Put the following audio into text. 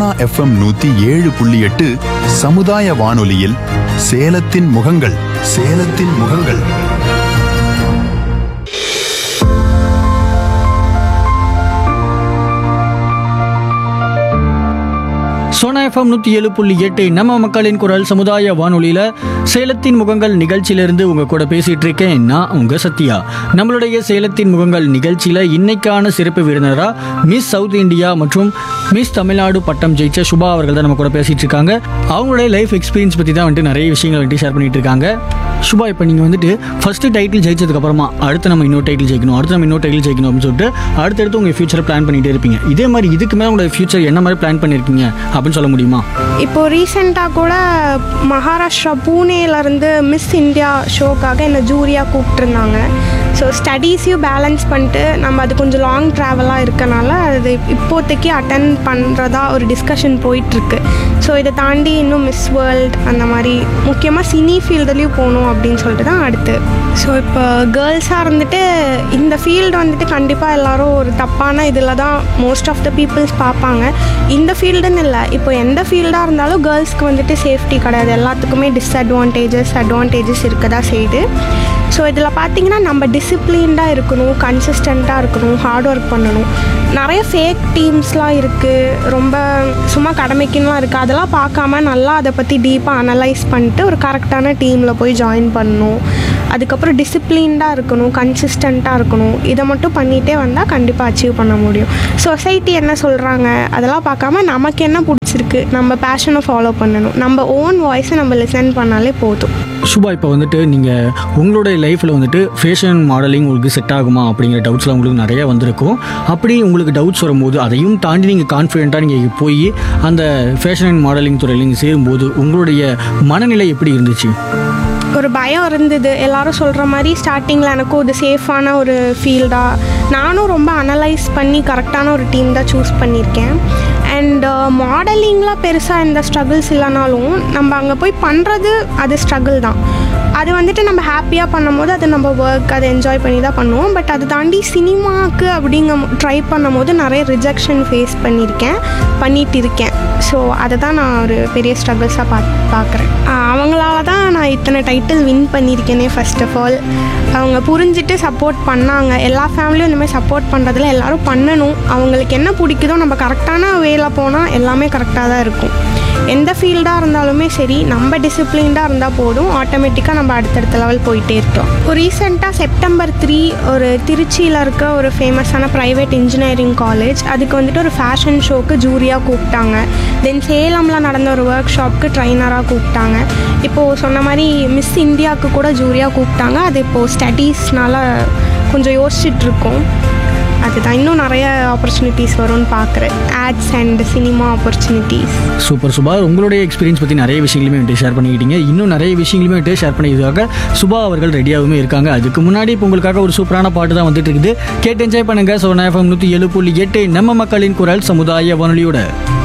Sona FM நூத்தி ஏழு புள்ளி எட்டு சமுதாய வானொலியில் சேலத்தின் முகங்கள் சேலத்தின் முகங்கள் சோனா எஃப்எம் நூற்றி ஏழு புள்ளி எட்டு நம்ம மக்களின் குரல் சமுதாய வானொலியில் சேலத்தின் முகங்கள் நிகழ்ச்சியிலிருந்து உங்கள் கூட பேசிகிட்டு இருக்கேன் நான் உங்கள் சத்யா நம்மளுடைய சேலத்தின் முகங்கள் நிகழ்ச்சியில் இன்னைக்கான சிறப்பு விருந்தினராக மிஸ் சவுத் இந்தியா மற்றும் மிஸ் தமிழ்நாடு பட்டம் ஜெயிச்ச சுபா அவர்கள் தான் நம்ம கூட பேசிகிட்டு இருக்காங்க அவங்களுடைய லைஃப் எக்ஸ்பீரியன்ஸ் பற்றி தான் வந்துட்டு நிறைய விஷயங்கள் வந்துட்டு ஷேர் பண்ணிட்டு இருக்காங்க சுபா இப்போ நீங்கள் வந்துட்டு ஃபஸ்ட்டு டைட்டில் ஜெயிச்சதுக்கு அப்புறமா அடுத்து நம்ம இன்னொரு டைட்டில் ஜெயிக்கணும் அடுத்து நம்ம இன்னொரு டைட்டில் ஜெயிக்கணும் அப்படின்னு சொல்லிட்டு அடுத்தடுத்து உங்கள் ஃபியூச்சரை பிளான் பண்ணிட்டே இருப்பீங்க இதே மாதிரி இதுக்கு மேலே உங்களோட ஃபியூச்சர் என்ன மாதிரி பிளான் பண்ணியிருக்கீங்க அப்படின்னு சொல்ல முடியுமா இப்போ ரீசெண்டாக கூட மகாராஷ்டிரா பூனேலேருந்து மிஸ் இந்தியா ஷோக்காக என்னை ஜூரியாக கூப்பிட்டுருந்தாங்க ஸோ ஸ்டடீஸையும் பேலன்ஸ் பண்ணிட்டு நம்ம அது கொஞ்சம் லாங் ட்ராவலாக இருக்கனால அது இப்போதைக்கு அட்டன் பண்ணுறதா ஒரு டிஸ்கஷன் போயிட்டுருக்கு ஸோ இதை தாண்டி இன்னும் மிஸ் வேர்ல்ட் அந்த மாதிரி முக்கியமாக சினி ஃபீல்டுலேயும் போகணும் அப்படின்னு சொல்லிட்டு தான் அடுத்து ஸோ இப்போ கேர்ள்ஸாக இருந்துட்டு இந்த ஃபீல்டு வந்துட்டு கண்டிப்பாக எல்லாரும் ஒரு தப்பான இதில் தான் மோஸ்ட் ஆஃப் த பீப்புள்ஸ் பார்ப்பாங்க இந்த ஃபீல்டுன்னு இல்லை இப்போ எந்த ஃபீல்டாக இருந்தாலும் கேர்ள்ஸ்க்கு வந்துட்டு சேஃப்டி கிடையாது எல்லாத்துக்குமே டிஸ்அட்வான்டேஜஸ் அட்வான்டேஜஸ் இருக்க தான் செய்யுது ஸோ இதில் பார்த்தீங்கன்னா நம்ம டிசிப்ளின்டாக இருக்கணும் கன்சிஸ்டண்ட்டாக இருக்கணும் ஹார்ட் ஒர்க் பண்ணணும் நிறைய ஃபேக் டீம்ஸ்லாம் இருக்குது ரொம்ப சும்மா கடமைக்குன்னுலாம் இருக்குது அதெல்லாம் பார்க்காம நல்லா அதை பற்றி டீப்பாக அனலைஸ் பண்ணிட்டு ஒரு கரெக்டான டீமில் போய் ஜாயின் பண்ணணும் அதுக்கப்புறம் டிசிப்ளின்டாக இருக்கணும் கன்சிஸ்டண்ட்டாக இருக்கணும் இதை மட்டும் பண்ணிகிட்டே வந்தால் கண்டிப்பாக அச்சீவ் பண்ண முடியும் சொசைட்டி என்ன சொல்கிறாங்க அதெல்லாம் பார்க்காம நமக்கு என்ன பிடிச்சிருக்கு நம்ம பேஷனை ஃபாலோ பண்ணணும் நம்ம ஓன் வாய்ஸை நம்ம லிசன் பண்ணாலே போதும் சுபா இப்போ வந்துட்டு நீங்கள் உங்களுடைய லைஃப்பில் வந்துட்டு ஃபேஷன் மாடலிங் உங்களுக்கு செட் ஆகுமா அப்படிங்கிற டவுட்ஸ்லாம் உங்களுக்கு நிறைய வந்திருக்கும் அப்படி உங்களுக்கு டவுட்ஸ் வரும்போது அதையும் தாண்டி நீங்கள் கான்ஃபிடென்ட்டாக நீங்கள் போய் அந்த ஃபேஷன் அண்ட் மாடலிங் துறையில் நீங்கள் சேரும்போது உங்களுடைய மனநிலை எப்படி இருந்துச்சு ஒரு பயம் இருந்தது எல்லாரும் சொல்கிற மாதிரி ஸ்டார்டிங்கில் எனக்கும் இது சேஃபான ஒரு ஃபீல்டாக நானும் ரொம்ப அனலைஸ் பண்ணி கரெக்டான ஒரு டீம் தான் சூஸ் பண்ணியிருக்கேன் அண்ட் மாடலிங்லாம் பெருசாக எந்த ஸ்ட்ரகிள்ஸ் இல்லைனாலும் நம்ம அங்கே போய் பண்ணுறது அது ஸ்ட்ரகிள் தான் அது வந்துட்டு நம்ம ஹாப்பியாக பண்ணும்போது அது நம்ம ஒர்க் அதை என்ஜாய் பண்ணி தான் பண்ணுவோம் பட் அதை தாண்டி சினிமாவுக்கு அப்படிங்க ட்ரை பண்ணும்போது நிறைய ரிஜெக்ஷன் ஃபேஸ் பண்ணியிருக்கேன் பண்ணிட்டு இருக்கேன் ஸோ அதை தான் நான் ஒரு பெரிய ஸ்ட்ரகிள்ஸாக பா பார்க்குறேன் அவங்களால தான் நான் இத்தனை டைட்டில் வின் பண்ணியிருக்கேனே ஃபர்ஸ்ட் ஆஃப் ஆல் அவங்க புரிஞ்சுட்டு சப்போர்ட் பண்ணாங்க எல்லா ஃபேமிலியும் இந்த மாதிரி சப்போர்ட் பண்ணுறதுல எல்லாரும் பண்ணணும் அவங்களுக்கு என்ன பிடிக்குதோ நம்ம கரெக்டான வேல போனால் எல்லாமே கரெக்டாக தான் இருக்கும் எந்த ஃபீல்டாக இருந்தாலுமே சரி நம்ம டிசிப்ளின்டாக இருந்தால் போதும் ஆட்டோமேட்டிக்காக நம்ம அடுத்தடுத்த லெவல் போயிட்டே இருக்கலாம் ஒரு ரீசெண்டாக செப்டம்பர் த்ரீ ஒரு திருச்சியில் இருக்க ஒரு ஃபேமஸான ப்ரைவேட் இன்ஜினியரிங் காலேஜ் அதுக்கு வந்துட்டு ஒரு ஃபேஷன் ஷோக்கு ஜூரியாக கூப்பிட்டாங்க தென் சேலமில் நடந்த ஒரு ஒர்க் ஷாப்க்கு ட்ரைனராக கூப்பிட்டாங்க இப்போது சொன்ன மாதிரி மிஸ் இந்தியாவுக்கு கூட ஜூரியாக கூப்பிட்டாங்க அது இப்போது ஸ்டடீஸ்னால கொஞ்சம் யோசிச்சுட்டு இருக்கோம் அதுதான் இன்னும் நிறைய ஆப்பர்ச்சுனிட்டிஸ் வரும்னு பார்க்குறேன் ads and cinema opportunities super Subha உங்களுடைய எக்ஸ்பீரியன்ஸ் பற்றி நிறைய விஷயங்களுமே வந்துட்டு ஷேர் பண்ணிக்கிட்டீங்க இன்னும் நிறைய விஷயங்களுமே வந்துட்டு ஷேர் பண்ணிக்கிறதுக்காக சுபா அவர்கள் ரெடியாகவுமே இருக்காங்க அதுக்கு முன்னாடி இப்போ உங்களுக்காக ஒரு சூப்பரான பாட்டு தான் வந்துட்டு இருக்குது கேட்டு என்ஜாய் பண்ணுங்க சோனா எஃப்எம் நூற்றி ஏழு புள்ளி எட்டு நம்ம மக்களின் குரல் சமுதாய வானொலியோட